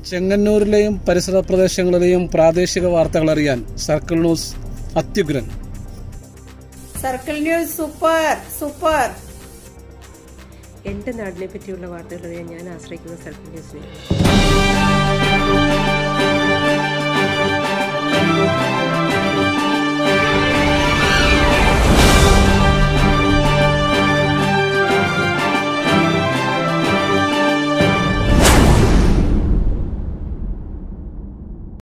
ചെങ്ങന്നൂരിലെയും പരിസര പ്രദേശങ്ങളിലെയും പ്രാദേശിക വാർത്തകൾ അറിയാൻ സർക്കിൾ ന്യൂസ് അത്യുഗ്രൻ സർക്കിൾ ന്യൂസ് സൂപ്പർ സൂപ്പർ എൻ്റെ നാടിനെ പറ്റിയുള്ള വാർത്തകൾ അറിയാൻ ഞാൻ ആശ്രയിക്കുന്ന സർക്കിൾ ന്യൂസിനെ